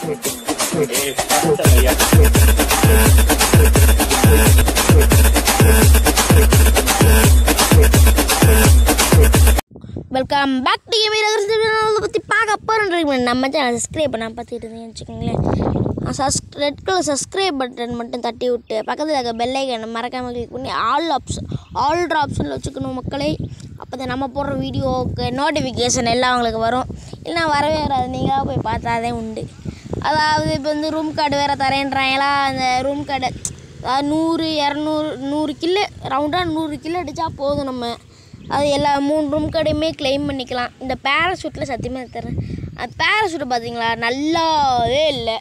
welcome back to camera பற்றி பார்க்க போகிறேன் நம்ம சேனல் சப்ஸ்கிரைப் பண்ண பார்த்துட்டு இருந்தேன்னு வச்சுக்கோங்களேன் சஸ் ரெட் கலர் சப்ஸ்கிரைப் பட்டன் மட்டும் தட்டி விட்டு பக்கத்தில் இருக்க பெல் ஐக்கனை மறக்காமல் கிளிக் பண்ணி ஆல் ஆப்ஷன் ஆல் ஆப்ஷனில் வச்சுக்கணும் மக்களே அப்போ தான் நம்ம போடுற வீடியோவுக்கு நோட்டிஃபிகேஷன் எல்லாம் உங்களுக்கு வரும் இல்லைனா வரவே வராது நீங்களாக போய் பார்த்தாதே உண்டு அதாவது இப்போ வந்து ரூம் கார்டு வேறு தரேன்றாங்களா அந்த ரூம் கார்டு அதாவது நூறு இரநூறு நூறு கிலோ ரவுண்டாக நூறு கிலோ அடித்தா போதும் நம்ம அது எல்லா மூணு ரூம் கடையுமே க்ளைம் பண்ணிக்கலாம் இந்த பேராஷூட்டில் சத்தியமாக தரேன் அந்த பேராஷூட்டை பார்த்தீங்களா நல்லாவே இல்லை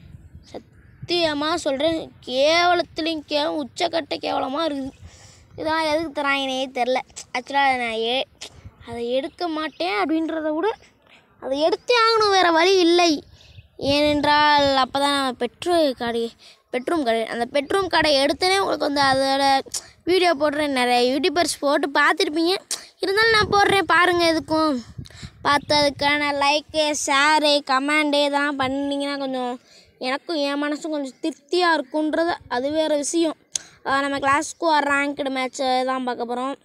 சத்தியமாக சொல்கிறேன் கேவலத்துலேயும் கேவலம் உச்சக்கட்ட கேவலமாக இருக்குது இதான் எதுக்கு தராங்கன்னே தெரில ஆக்சுவலாக நான் ஏ அதை எடுக்க மாட்டேன் அப்படின்றத விட அதை எடுத்தே ஆகணும் வேறு வழி இல்லை ஏனென்றால் அப்போ தான் பெட்ரோல் கடை பெட்ரூம் கடை அந்த பெட்ரூம் கடை எடுத்தனே உங்களுக்கு வந்து அதோட வீடியோ போடுறேன் நிறைய யூடியூபர்ஸ் போட்டு பார்த்துருப்பீங்க இருந்தாலும் நான் போடுறேன் பாருங்கள் எதுக்கும் பார்த்ததுக்கான லைக்கு ஷேரு கமெண்டு இதெல்லாம் பண்ணிங்கன்னா கொஞ்சம் எனக்கும் என் மனசும் கொஞ்சம் திருப்தியாக இருக்குன்றது அது வேறு விஷயம் அஹ் நம்ம கிளாஸ்க்கு ஒரு ரேங்க்டு மேட்ச்சை தான் பார்க்க போகிறோம்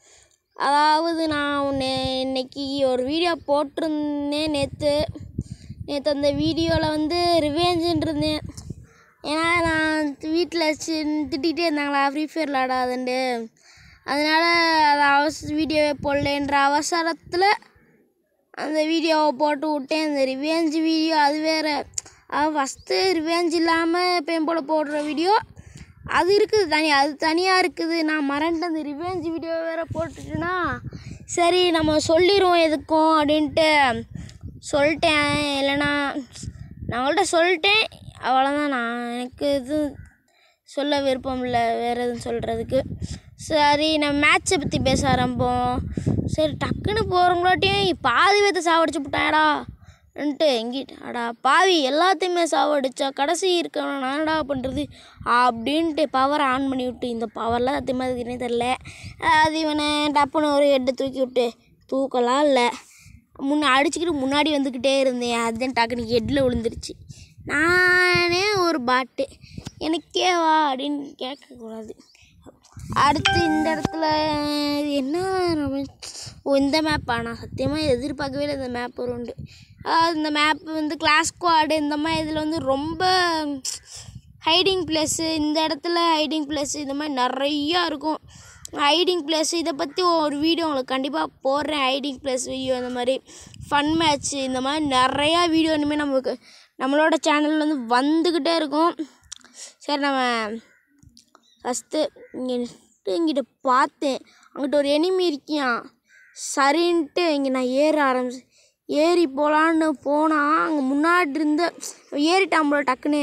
அதாவது நான் ஒன்று இன்னைக்கு ஒரு வீடியோ போட்டிருந்தேன் நேற்று நேற்று அந்த வீடியோவில் வந்து ரிவேஞ்சுன்னு இருந்தேன் ஏன்னா நான் வீட்டில் திட்டிகிட்டே இருந்தாங்களா ஃப்ரீ ஃபயர் விளாடாதுண்டு அதனால் அதை அவசர வீடியோவே போடலன்ற அவசரத்தில் அந்த வீடியோவை போட்டு விட்டேன் அந்த ரிவேஞ்ச் வீடியோ அது வேறு அது ஃபஸ்ட்டு ரிவேஞ்ச் இல்லாமல் எப்பயும் போல் போடுற வீடியோ அது இருக்குது தனி அது தனியாக இருக்குது நான் மறந்துட்டு அந்த ரிவேஞ்ச் வீடியோ வேறு போட்டுட்டேன்னா சரி நம்ம சொல்லிடுவோம் எதுக்கும் அப்படின்ட்டு சொல்லிட்டேன் இல்லைன்னா நான் அவங்கள்ட்ட சொல்லிட்டேன் அவ்வளோதான் நான் எனக்கு இது சொல்ல விருப்பம் இல்லை வேறு எதுவும் சொல்கிறதுக்கு சரி நம்ம மேட்ச்சை பற்றி பேச ஆரம்பிப்போம் சரி டக்குன்னு போகிறவங்களாட்டியும் பாதி பேர்த்த சாவடிச்சு விட்டாடா ன்ட்டு எங்கிட்ட அடா பாவி எல்லாத்தையுமே சாவடிச்சா கடைசி இருக்கவன நானடா பண்ணுறது அப்படின்ட்டு பவரை ஆன் பண்ணி விட்டு இந்த பவர்லாம் சத்தியமாக இருக்குன்னே தெரில அது இவனை டப்புன்னு ஒரு ஹெட்டை தூக்கி விட்டு தூக்கலாம் இல்லை முன்ன அடிச்சுக்கிட்டு முன்னாடி வந்துக்கிட்டே இருந்தேன் அதுதான் டக்குனு ஹெட்டில் விழுந்துருச்சு நானே ஒரு பாட்டு எனக்கே வா அப்படின்னு கேட்கக்கூடாது அடுத்து இந்த இடத்துல இது என்ன நம்ம ஓ இந்த மேப்பா நான் சத்தியமாக எதிர்பார்க்கவே இல்லை இந்த மேப் வரும்ண்டு அதாவது இந்த மேப் வந்து கிளாஸ் ஸ்குவாடு இந்த மாதிரி இதில் வந்து ரொம்ப ஹைடிங் பிளேஸு இந்த இடத்துல ஹைடிங் பிளேஸு இந்த மாதிரி நிறையா இருக்கும் ஹைடிங் பிளேஸ் இதை பற்றி ஒரு வீடியோ உங்களுக்கு கண்டிப்பாக போடுறேன் ஹைடிங் பிளேஸ் வீடியோ இந்த மாதிரி ஃபன் மேட்ச்சு இந்த மாதிரி நிறையா வீடியோ இனிமேல் நமக்கு நம்மளோட சேனல் வந்து வந்துக்கிட்டே இருக்கும் சரி நம்ம ஃபஸ்ட்டு இங்கே இங்கிட்ட பார்த்தேன் அங்கிட்ட ஒரு எனிமி இருக்கியான் சரின்ட்டு இங்கே நான் ஏற ஆரம்பிச்சு ஏறி போகலான்னு போனால் அங்கே முன்னாடி இருந்த ஏறிட்டான் போல டக்குன்னு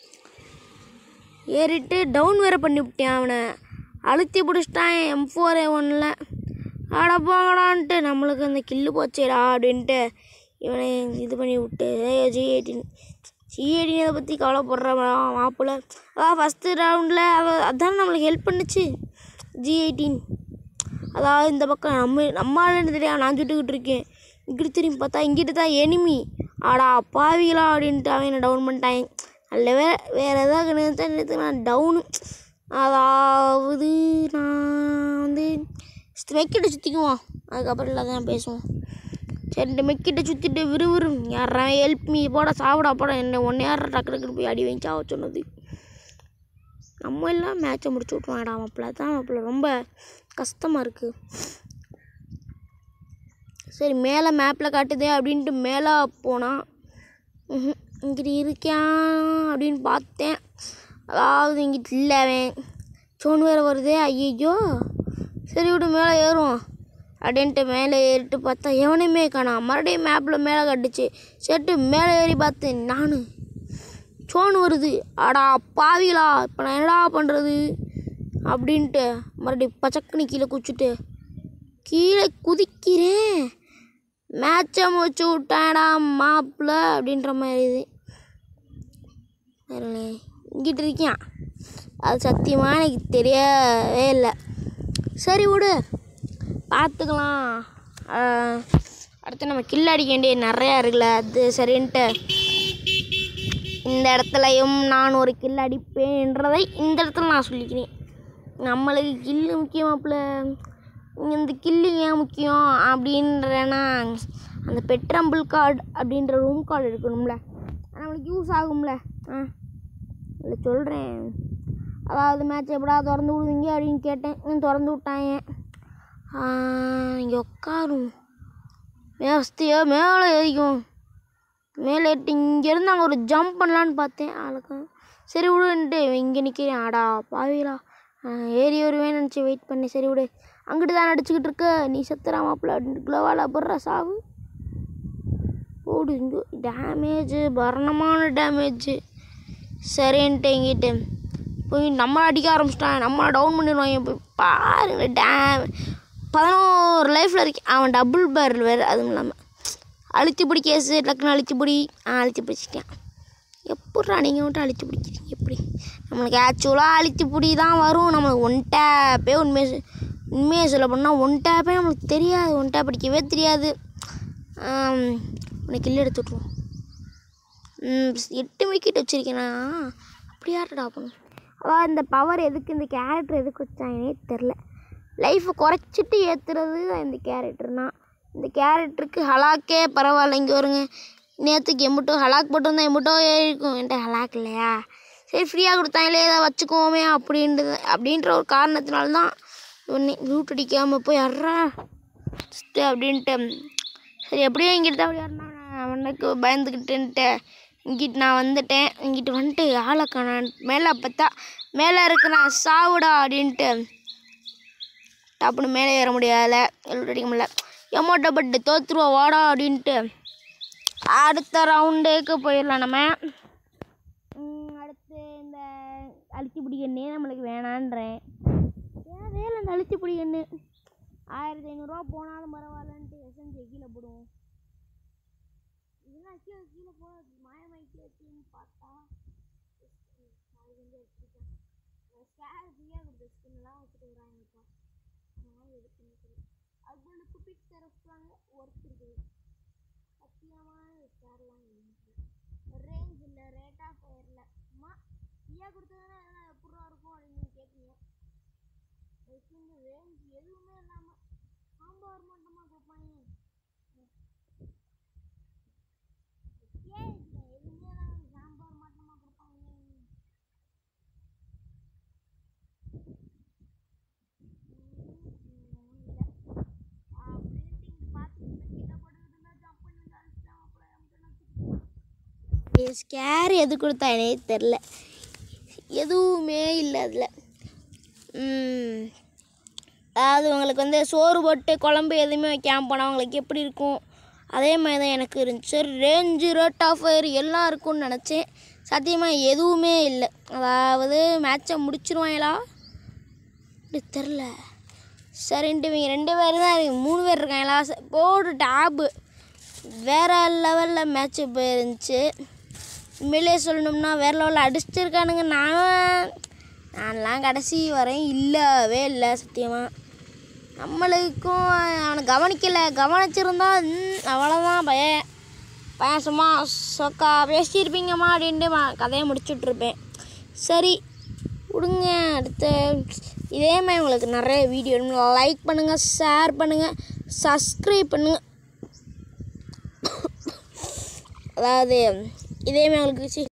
ஏறிட்டு டவுன் வேற பண்ணி விட்டேன் அவனை அழுத்தி பிடிச்சிட்டான் எம் ஃபோர் ஏ ஒன்னில் ஆட போங்கடான்ட்டு நம்மளுக்கு அந்த கில்லு போச்சேடா அப்படின்ட்டு இவனை இது பண்ணி விட்டு ஜி எயிட்டின் ஜி எயிட்டின் இதை பற்றி கவலைப்படுற மாப்பிள்ள அதான் ஃபஸ்ட்டு ரவுண்டில் அவ அதான் நம்மளுக்கு ஹெல்ப் பண்ணுச்சு ஜி எயிட்டீன் அதாவது இந்த பக்கம் நம்ம நம்ம ஆளுன்னு தெரியாது நான் சுட்டுக்கிட்டு இருக்கேன் இங்கிட்டு திரும்பி பார்த்தா இங்கிட்டு தான் எனிமி ஆடா பாவிகளா அப்படின்ட்டு அவன் என்ன டவுன் பண்ணிட்டாங்க நல்ல வே வேறு ஏதாவது நிறுத்த நான் டவுனு அதாவது நான் வந்து மெக்கிட்ட சுற்றிக்குவோம் அதுக்கப்புறம் இல்லாதான் பேசுவோம் சரி இந்த மெக்கிட்ட சுற்றிட்டு விறுவிறு யாரா ஹெல்ப் மீ போட சாப்பிடா போட என்ன ஒன்று யாரா டக்கு டக்குன்னு போய் அடி வாங்கி சாவ சொன்னது நம்ம எல்லாம் மேட்ச்சை முடிச்சு விட்ருவாங்கடா மாப்பிள்ள தான் மாப்பிள்ள ரொம்ப கஷ்டமாக இருக்குது சரி மேலே மேப்பில் காட்டுதே அப்படின்ட்டு மேலே போனால் இங்கிட்டு இருக்கான் அப்படின்னு பார்த்தேன் அதாவது இங்கிட்டு இல்லை அவன் சோன் வேறு வருதே ஐயோ சரி விட்டு மேலே ஏறுவோம் அப்படின்ட்டு மேலே ஏறிட்டு பார்த்தா எவனையுமே காணாம் மறுபடியும் மேப்பில் மேலே கட்டுச்சு செட்டு மேலே ஏறி பார்த்தேன் நான் சோன் வருது அடா பாவிகளா இப்போ நான் என்னடா பண்ணுறது அப்படின்ட்டு மறுபடியும் பச்சக்குனி கீழே குச்சிட்டு கீழே குதிக்கிறேன் மேட்சை முடிச்சு விட்டாடா மாப்பிள்ள அப்படின்ற மாதிரி இது வேறே இங்கிட்டு இருக்கியான் அது சத்தியமாக எனக்கு தெரியவே இல்லை சரி விடு பார்த்துக்கலாம் ஆஹ், அடுத்து நம்ம கில் அடிக்க வேண்டிய நிறையா இருக்குல்ல அது சரின்ட்டு இந்த இடத்துலையும் நான் ஒரு கில் அடிப்பேன்றதை இந்த இடத்துல நான் சொல்லிக்கிறேன் நம்மளுக்கு கில்லு முக்கியமாப்பில் இந்த கில்லு ஏன் முக்கியம் அப்படின்றேன்னா அந்த பெட்ரம்பிள் கார்டு அப்படின்ற ரூம் கார்டு எடுக்கணும்ல அது நம்மளுக்கு யூஸ் ஆகும்ல ஆ இல்லை சொல்கிறேன் அதாவது மேட்ச் எப்படா திறந்து விடுவீங்க அப்படின்னு கேட்டேன் இன்னும் திறந்து விட்டாங்க இங்கே உட்காரும் மேஸ்தியோ மேலே ஏறிக்கும் மேலே ஏறிட்டு இங்கேருந்து அங்கே ஒரு ஜம்ப் பண்ணலான்னு பார்த்தேன் ஆளுக்கு சரி விடுன்ட்டு இங்கே நிற்கிறேன் ஆடா பாவிலா ஏறி வருவேன்னு நினச்சி வெயிட் பண்ணி சரி விடு அங்கிட்டு தான் அடிச்சுக்கிட்டு இருக்க நீ செத்துறா மாப்பிள்ள அப்படின்னு குளோவாலா போடுற சாவு போடு இங்கே டேமேஜு பரணமான டேமேஜு சரின்ட்டு எங்கிட்ட போய் நம்ம அடிக்க ஆரம்பிச்சிட்டான் நம்ம டவுன் பண்ணிடுவாங்க போய் பாருங்க டேம் பதினோரு லைஃப்பில் இருக்கேன் அவன் டபுள் பேரல் வேறு அதுவும் இல்லாமல் அழுத்தி பிடி கேஸு டக்குன்னு அழுத்தி பிடி ஆ அழுத்தி பிடிச்சிட்டேன் எப்பட்றா நீங்கள் மட்டும் அழுத்தி பிடிக்கிறீங்க எப்படி நம்மளுக்கு ஆக்சுவலாக அழுத்தி பிடி தான் வரும் நம்மளுக்கு ஒன் டேப்பே உண்மையை சொ- உண்மையை சொல்ல போனால் ஒன் டேப்பே நம்மளுக்கு தெரியாது ஒன் டேப் அடிக்கவே தெரியாது உனக்கு கில்லு எடுத்து விட்ருவோம் ம், எட்டு விக்கெட் வச்சுருக்கேனா அப்படி யார்டா பண்ணும் அதான் இந்த பவர் எதுக்கு இந்த கேரக்டர் எதுக்கு வச்சாங்கன்னே தெரில லைஃப்பை குறைச்சிட்டு ஏற்றுறது இந்த கேரக்டர்னா இந்த கேரக்டருக்கு ஹலாக்கே பரவாயில்ல இங்கே வருங்க நேற்றுக்கு எம்பிட்டோ ஹலாக் போட்டிருந்தா எம்பிட்டோ ஏறிக்கும் என்கிட்ட ஹலாக் இல்லையா சரி ஃப்ரீயாக கொடுத்தாங்களே ஏதாவது வச்சுக்குவோமே அப்படின்றது அப்படின்ற ஒரு காரணத்தினால தான் ஒன்று ரூட் அடிக்காமல் போய் அட்றா ஃபஸ்ட்டு அப்படின்ட்டு சரி எப்படியும் இங்கிட்ட அப்படி யாருன்னா அவனுக்கு பயந்துக்கிட்டுன்ட்டு இங்கிட்டு நான் வந்துட்டேன் இங்கிட்டு வந்துட்டு ஆளை காணான் மேலே பார்த்தா மேலே இருக்கிறான் சாவுடா அப்படின்ட்டு டப்புன்னு மேலே ஏற முடியாதுல எல்லாம் அடிக்க முடியல எமோட்டை பட்டு தோத்துருவா வாடா அப்படின்ட்டு அடுத்த ரவுண்டுக்கு போயிடலாம் நம்ம ம், அடுத்து இந்த அழுத்தி பிடிக்கண்ணே நம்மளுக்கு வேணான்றேன் ஏன் வேலை இந்த அழுத்தி பிடிக்கண்ணு ஆயிரத்தி ஐநூறுரூவா போனாலும் பரவாயில்லன்ட்டு எஸ்என்ஜி கீழே போடுவோம் இதெல்லாம் கீழே கீழே போட மாயமாயிட்டு வச்சுன்னு பார்த்தா அது வந்து எடுத்துட்டேன் ஸ்கேர் ஃப்ரீயாக கொடுத்த ஸ்கின்லாம் வச்சுட்டு வராங்கப்பா அதனால் எதுக்குன்னு தெரியல அதுக்குள்ள குப்பிட் தரப்பாங்க ஒர்க் இருக்குது சத்தியமான ஸ்கேர்லாம் ரேஞ்ச் இல்லை ரேட் ஆஃப் ஃபயரில் அம்மா ஃப்ரீயாக கொடுத்ததுன்னா எதனா எப்படா இருக்கும் அப்படின்னு கேட்பீங்க வச்சுருந்து ரேஞ்ச் எதுவுமே இல்லாமல் சாம்பார் மட்டுமா கொடுப்பாங்க ஏன் இது எதுவுமே இல்லாமல் சாம்பார் மட்டுமா கொடுப்பாங்க ஸ்கேர் எது கொடுத்தானே தெரில எதுவுமே இல்லை அதில் அதாவது உங்களுக்கு வந்து சோறு போட்டு குழம்பு எதுவுமே வைக்காம போனால் உங்களுக்கு எப்படி இருக்கும் அதே மாதிரி தான் எனக்கு இருந்துச்சு ரேஞ்சு ரேட் ஆஃப் ஃபயர் எல்லாம் இருக்கும்னு நினச்சேன் சத்தியமாக எதுவுமே இல்லை அதாவது மேட்சை முடிச்சிருவாங்களா அப்படி தெரில சரின்ட்டு இவங்க ரெண்டு பேர் தான் இருக்கு மூணு பேர் இருக்காங்களா ச- போடு டேபு வேறு லெவலில் மேட்ச்சு போயிருந்துச்சு உண்மையிலே சொல்லணும்னா வேறு லெவலில் அடிச்சிருக்கானுங்க நான் நான்லாம் கடைசி வரையும் இல்லவே இல்லை சத்தியமாக நம்மளுக்கும் அவனை கவனிக்கலை கவனிச்சிருந்தா ம், அவ்வளோதான் பையன் பையன் சும்மா சொக்கா பேசியிருப்பீங்கம்மா அப்படின்ட்டு ம- கதையை முடிச்சுட்ருப்பேன் சரி விடுங்க அடுத்து இதே மாதிரி உங்களுக்கு நிறைய வீடியோ லைக் பண்ணுங்கள் ஷேர் பண்ணுங்கள் சப்ஸ்கிரைப் பண்ணுங்கள் அதாவது இதே மாதிரி உங்களுக்கு சி-